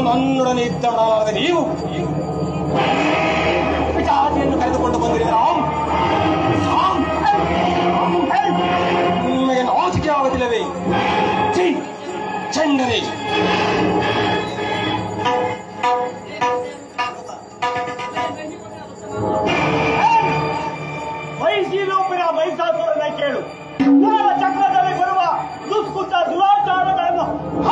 ನನ್ನೊಡನೆ ಇದ್ದವನಾದ ನೀವು ಪಿಶಾಚಿಯನ್ನು ಕರೆದುಕೊಂಡು ಬಂದಿರಿ ರಾಮ್ ರಾಮ್ ನಿಮಗೆ ನಾಚಿಕೆ ಆಗುತ್ತಿಲ್ಲವೇ ಛೀ, ಚಂಡನೆ ಮೈಸೂರಿನ ಮೈಸಾಸುರನ ಕೇಳು ಮೂಲ ಚಕ್ರದಲ್ಲಿ ಬರುವ ದುಷ್ಕೃತ ದುರಾಚಾರಗಳನ್ನು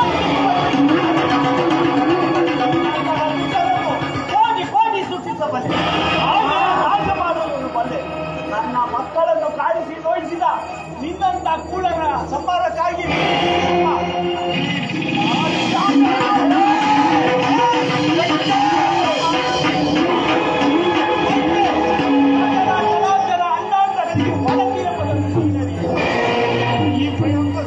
ಕೋಟಿ ಕೋಟಿ ಸೃಷ್ಟಿಸಬಲ್ಲೆ ಆಮೇಲೆ ನಾಶ ಮಾಡುವುದು ಬಲ್ಲೆ ನನ್ನ ಮಕ್ಕಳನ್ನು ಕಾಡಿಸಿ ನೋಯಿಸಿದ ನಿನ್ನಂತ ಕೂಡರ ಸಂಹಾರಕ್ಕಾಗಿ ರಾಜ್ಯದ ಅಣ್ಣಾಂತರನಿಗೆ ಒಳಗಿನ ಪದವಿ ನೀಡಲಿ. ಈ ಭಯಂಕರ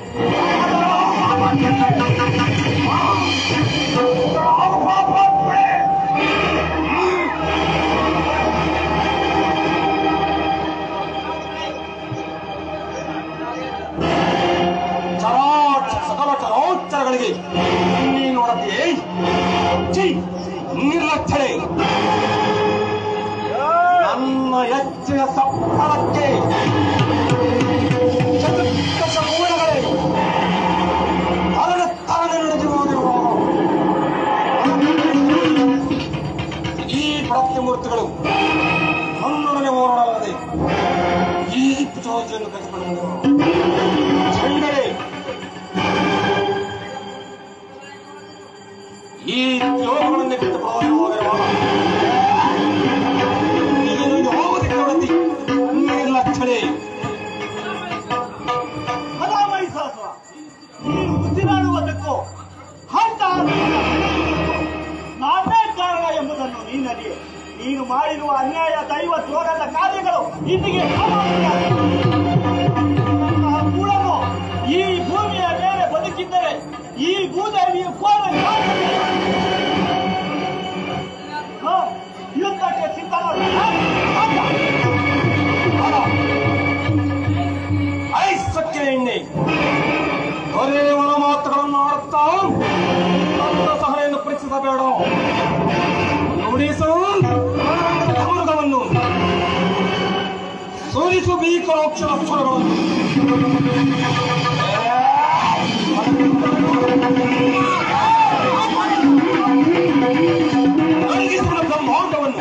ಚರಾಚ ಸಕಲ ಚರೋಚ್ಚರಗಳಿಗೆ ನೀನು ನೋಡತ್ತೆ ಛೀ, ನಿರ್ಲಕ್ಷಣೆ ನನ್ನ ಹೆಚ್ಚಿನ ಸಪ್ಪಳಕ್ಕೆ ಚತುರ್ದಶ ಮೂಲಗಳೇ ಅರಣ ತಾನೇ ನಡೆದಿರುವುದಿರುವಾಗ ಈ ಪ್ರತ್ಯಮೂರ್ತಿಗಳು ನನ್ನೊಡನೆ ಹೋರಾಡಲಾದೆ ಈ ಪಿಚಾಚಿಯನ್ನು ಕಟ್ಟಿಕೊಂಡು ಚಂಡನೆ ಈ ಯೋಗಗಳನ್ನೇ ಬಿಟ್ಟು ಹೋಗಿರುವಾಗ ನೀನು ಹೋಗುವುದಕ್ಕೆ ನೋಡತಿ ನಿರ್ಲಕ್ಷಣೆ ಅಲಾ ಮೈಸಾಸುರ ನೀನು ಉಸಿರಾಡುವುದಕ್ಕೂ ಹಂತ ನಾನೇ ಕಾರಣ ಎಂಬುದನ್ನು ನೀನರಿಯೆ ನೀನು ಮಾಡಿರುವ ಅನ್ಯಾಯ ದೈವ ದ್ರೋಹದ ಕಾರ್ಯಗಳು ಇಂದಿಗೆ ಕೂಡನು ಈ ಭೂಮಿಯ ಮೇಲೆ ಬದುಕಿದ್ದರೆ ಈ ಭೂದೇವಿಯು ಕೋರ ಯುದ್ಧಕ್ಕೆ ಸಿದ್ಧವಾದ ಐಸಕ್ಕೆ ಎಣ್ಣೆ ದೊರೆಯವರ ಮಾತುಗಳನ್ನು ಆಡುತ್ತಾ ನನ್ನ ಸಹನೆಯನ್ನು ಪರೀಕ್ಷಿಸಬೇಡ ನುಡಿಸು ಅಮೃತವನ್ನು ಸೋಲಿಸು ಭೀಕರೋಕ್ಷರ ಅಕ್ಷರಗಳನ್ನು ನಡಗಿಸುವ ಬ್ರಹ್ಮಾಂಡವನ್ನು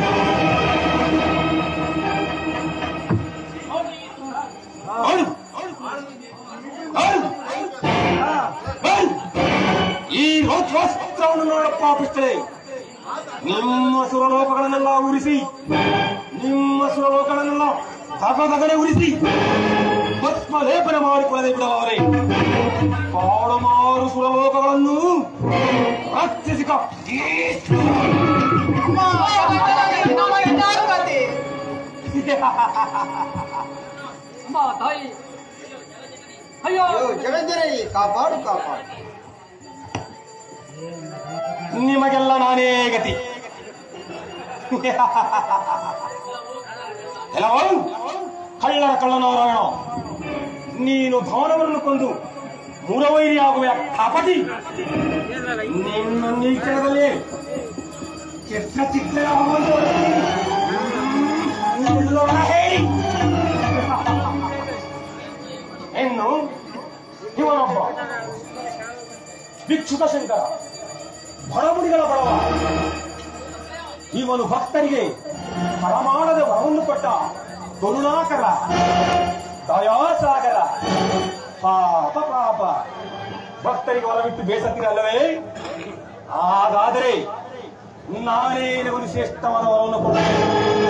ಅಳು. ಅಳು. ಅಳು. ಈ ರೋತ್ವಸ್ತ್ರವನ್ನು ನೋಡಪ್ಪ ಬಿಟ್ಟರೆ ನಿಮ್ಮ ಸುರಲೋಕಗಳನ್ನೆಲ್ಲ ಉರಿಸಿ ನಿಮ್ಮ ಸುರಲೋಕಗಳನ್ನೆಲ್ಲ ತಗದಗನೆ ಉರಿಸಿ ಭಸ್ಮ ಲೇಪನ ಮಾಡಿಕೊಳ್ಳದೆ ಬಿಡವರೆ ಕಾಡುಮಾರು ಸುರಲೋಕಗಳನ್ನು ರಕ್ಷಿಸಿಕ ಅಮ್ಮ ತಾಯಿ ಅಯ್ಯೋ ಜಗಜ್ಜನನಿ ಕಾಪಾಡು ಕಾಪಾಡು ನಿಮಗೆಲ್ಲ ನಾನೇ ಗತಿ ಎಲ್ಲವೋ ಕಳ್ಳರ ಕಳ್ಳನಾರಾಯಣ ನೀನು ಭವನವನ್ನು ಕೊಂದು ಮುರವೈರಿ ಆಗುವ ಕಪಟಿ ನಿನ್ನ ನೀಚರದಲ್ಲಿ ಚಿತ್ರ ಚಿತ್ರ ಹೆಣ್ಣು ಇವನೊಬ್ಬ ಭಿಕ್ಷುಕ ಶಂಕರ ಬಡಬುಡಿಗಳ ಬಡವ ಇವನು ಭಕ್ತರಿಗೆ ಪರಮಾಣದ ವರವನ್ನು ಕೊಟ್ಟ ಕರುಣಾಕರ ದಯಾಸಾಗರ ಪಾಪ ಪಾಪ ಭಕ್ತರಿಗೆ ವರವಿಟ್ಟು ಬೇಸತ್ತಿರಲ್ಲವೇ ಹಾಗಾದರೆ ನಾನೇ ನಿನಗೊಂದು ಶ್ರೇಷ್ಠವಾದ ವರವನ್ನು ಕೊಡುತ್ತೇನೆ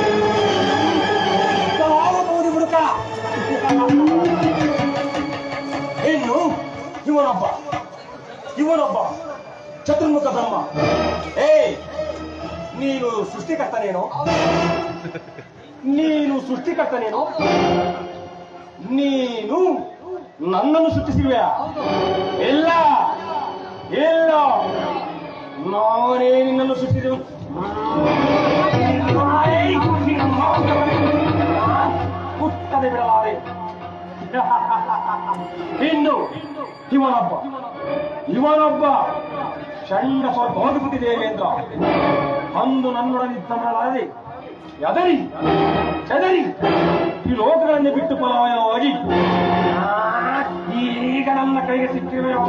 ಯಾವಬಹುದು ಬುಡುಕ ಹೆಣ್ಣು ಇವನೊಬ್ಬ ಇವನೊಬ್ಬ ಚತುರ್ಮುಖ ಬ್ರಹ್ಮ ಏ ನೀನು ಸೃಷ್ಟಿಕರ್ತನೇನೋ ನೀನು ಸೃಷ್ಟಿಕರ್ತನೇನೋ ನೀನು ನನ್ನನ್ನು ಸೃಷ್ಟಿಸಿರುವೆಯಾ ಇಲ್ಲ ಇಲ್ಲ ನಾನೇ ನಿನ್ನನ್ನು ಸೃಷ್ಟಿಸಿರು ಹುಟ್ಟದೆ ಬಿಡಲಾರೆ ಇನ್ನು ಇವನೊಬ್ಬ ಇವನೊಬ್ಬ ಚಂಡ ಸ್ವಲ್ಪ ಹೋಗಿಬಿಟ್ಟಿದೆ ದೇವೇಂದ್ರ ಅಂದು ನನ್ನೊಡನಿದ್ದ ಮಾಡಲಾರದೆ ಎದರಿ ಚದರಿ ಈ ಲೋಕಗಳನ್ನೇ ಬಿಟ್ಟು ಪಲಾಯನವಾಗಿ ಆ, ಈಗ ನನ್ನ ಕೈಗೆ ಸಿಕ್ಕಿರುವೆಯೋ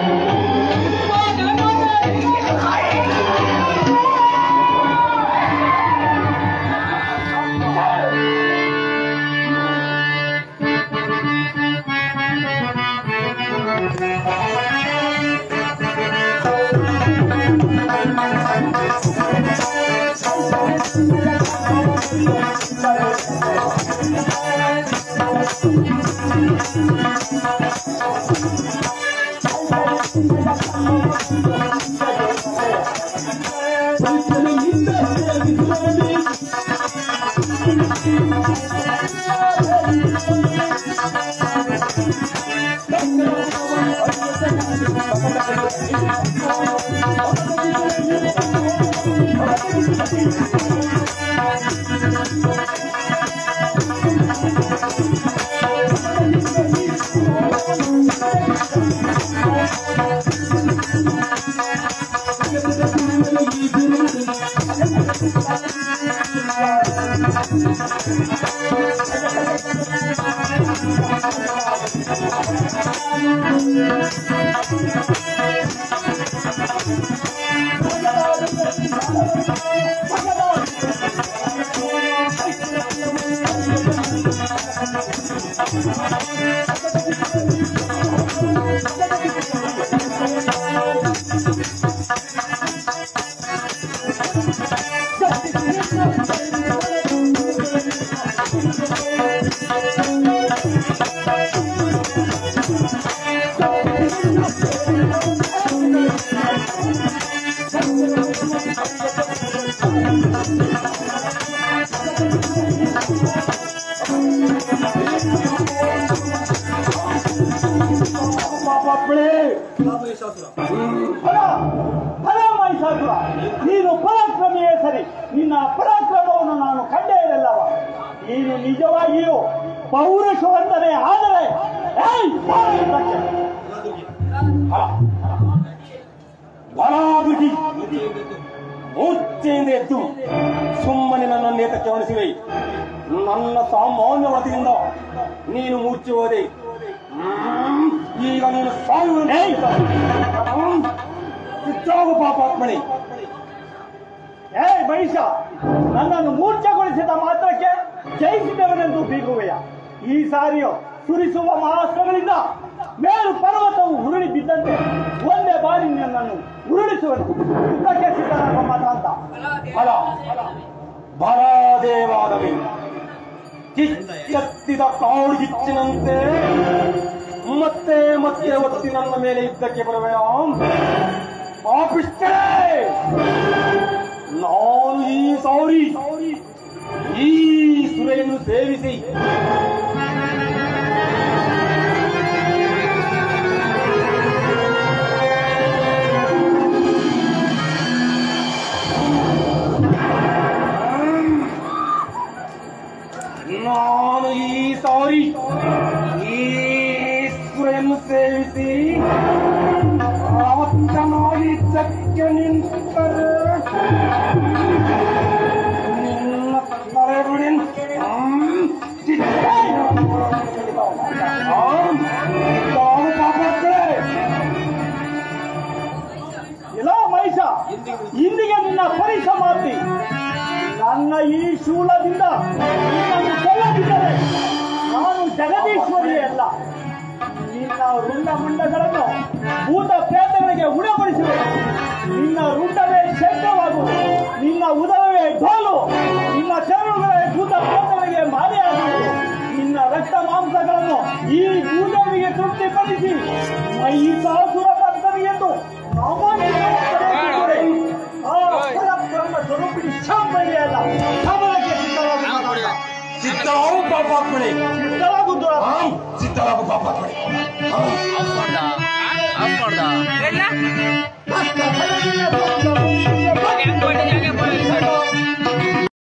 ಫಲ ಫಲ ಮಹಿಷಾಸುರ ನೀನು ಪರಾಕ್ರಮಿಯೇ ಸರಿ ನಿನ್ನ ಪರಾಕ್ರಮವನ್ನು ನಾನು ಕಂಡೇ ಇರಲ್ಲವ ನೀನು ನಿಜವಾಗಿಯೂ ಪೌರುಷವಂತನೇ ಆದರೆ ಏಯ್, ಬಾ ಯುದ್ಧಕ್ಕೆ. ಫಲ ಬಲಾದುಗಿ ಮೂರ್ಛೆಯಿಂದ ಎದ್ದು ಸುಮ್ಮನೆ ನನ್ನ ನೇತಕ್ಕೆ ಅವನಿಸಿವೆ ನನ್ನ ಸಾಮಾನ್ಯ ವತಿಯಿಂದ ನೀನು ಮೂರ್ಛೆ ಹೋದೆ ಹ್ಮ್, ಈಗ ನೀನು ಸಾಯುವ ಕಿತ್ತಾಗು ಪಾಪಾತ್ಮಣಿ ಏ ಮಹಿಷ ನನ್ನನ್ನು ಮೂರ್ಛೆಗೊಳಿಸಿದ ಮಾತ್ರಕ್ಕೆ ಜಯಿಸಿದವನೆಂದು ಬೀಗುವೆಯ ಈ ಸಾರಿಯು ಸುರಿಸುವ ಮಹಾಸ್ತ್ರಗಳಿಂದ ಮೇಲು ಪರ್ವತವು ಉರುಳಿ ಬಿದ್ದಂತೆ ಒಂದೇ ಬಾರಿ ನನ್ನನ್ನು ಉರುಳಿಸುವನು ಯುದ್ಧಕ್ಕೆ ಸಿದ್ಧರಾಗುವ ಮಾತ ಅಂತ ಫಲ ಬಲಾದೇವಾದವೇ ಕಿಚ್ಚತ್ತಿದ ಕಾಡು ಕಿಚ್ಚಿನಂತೆ ಮತ್ತೆ ಮತ್ತೆ ಒತ್ತಿ ನನ್ನ ಮೇಲೆ ಯುದ್ಧಕ್ಕೆ ಬರುವೆಯ ಪಾಪಿಷ್ಟರೇ ನಾನು ಈ ಸೌರಿ ಈ ಸುರೆಯನ್ನು ಸೇವಿಸಿ ನಾನು ಈ ಸಾರಿ ಈ ಸುರೆಯನ್ನು ಸೇವಿಸಿ ರಾವಣನಾಗಿ ಚಕ್ಕೆ ನಿಂತರೆ ನಿನ್ನ ತಲೆಬುಡಿ ಹ್ಮ್, ಚಿಟ್ಟೆ. ಆಮ್, ಯಾವ ಪಾಪಕ್ಕೆ? ಇಲ್ಲ ಮಹಿಷ ಇಂದಿಗೆ ನಿನ್ನ ಪರಿಸಮಾಪ್ತಿ ನನ್ನ ಈ ಶೂಲದಿಂದ ನಿನ್ನನ್ನು ಕೊಲ್ಲದಿದ್ದರೆ ನಾನು ಜಗದೀಶ್ವರಿಯೇ ಅಲ್ಲ ನಿನ್ನ ರುಂಡ ಮುಂಡಗಳನ್ನು ಭೂತ ಪ್ರೇತಗಳಿಗೆ ಉಣಬಡಿಸುವೆ ನಿನ್ನ ರುಂಡವೇ ಶಂಕವಾಗುವುದು ನಿನ್ನ ಉದರವೇ ಡೋಲು ನಿನ್ನ ಚರುಳುಗಳೇ ಭೂತ ಪ್ರೇತಗಳಿಗೆ ಮಾಲೆಯಾಗುವುದು ನಿನ್ನ ರಕ್ತ ಮಾಂಸಗಳನ್ನು ಈ ಭೂದೇವಿಗೆ ತೃಪ್ತಿಪಡಿಸಿ ಮಹಿಷಾಸುರ ಪದ್ಧತಿ ಎಂದು ನಾಮಾಂಕಿತವಾಗುತ್ತದೆ. ಆ ಪರಬ್ರಹ್ಮ ಸ್ವರೂಪಿಣಿ ಶಾಂಬಳಿಯೇ ಅಲ್ಲ ಕಮಲಕ್ಕೆ ಸಿದ್ಧರಾಗುವ ಸಿದ್ಧರಾಗು ಪಾಪಾತ್ಮನೆ ಸಿದ್ಧರಾಗುವುದು ಆಮ್, ಸಿದ್ಧರಾಗು ಪಾಪಾತ್ಮನೆ ಆಮ್. ಆಫ್ ಮಾಡ್ದ ಆಫ್ ಮಾಡ್ದ ಭಕ್ತ ಭಜನೆಯ ಭಕ್ತರು